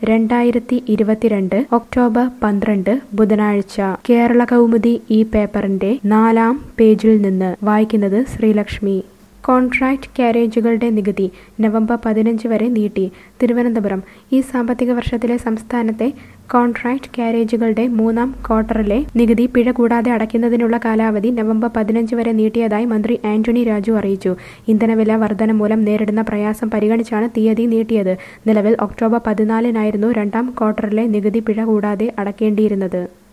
രണ്ടായിരത്തി ഇരുപത്തിരണ്ട് ഒക്ടോബർ പന്ത്രണ്ട് ബുധനാഴ്ച കേരള കൗമുദി ഈ പേപ്പറിന്റെ നാലാം പേജിൽ നിന്ന് വായിക്കുന്നത് ശ്രീലക്ഷ്മി കോൺട്രാക്ട് കാരേജുകളുടെ നികുതി നവംബർ പതിനഞ്ച് വരെ നീട്ടി തിരുവനന്തപുരം ഈ സാമ്പത്തിക വർഷത്തിലെ സംസ്ഥാനത്തെ കോൺട്രാക്ട് കാരേജുകളുടെ മൂന്നാം ക്വാർട്ടറിലെ നികുതി പിഴ കൂടാതെ അടയ്ക്കുന്നതിനുള്ള കാലാവധി നവംബർ പതിനഞ്ച് വരെ നീട്ടിയതായി മന്ത്രി ആന്റണി രാജു അറിയിച്ചു ഇന്ധനവില വർധന മൂലം നേരിടുന്ന പ്രയാസം പരിഗണിച്ചാണ് തീയതി നീട്ടിയത് നിലവിൽ ഒക്ടോബർ പതിനാലിനായിരുന്നു രണ്ടാം ക്വാർട്ടറിലെ നികുതി പിഴ കൂടാതെ അടയ്ക്കേണ്ടിയിരുന്നത്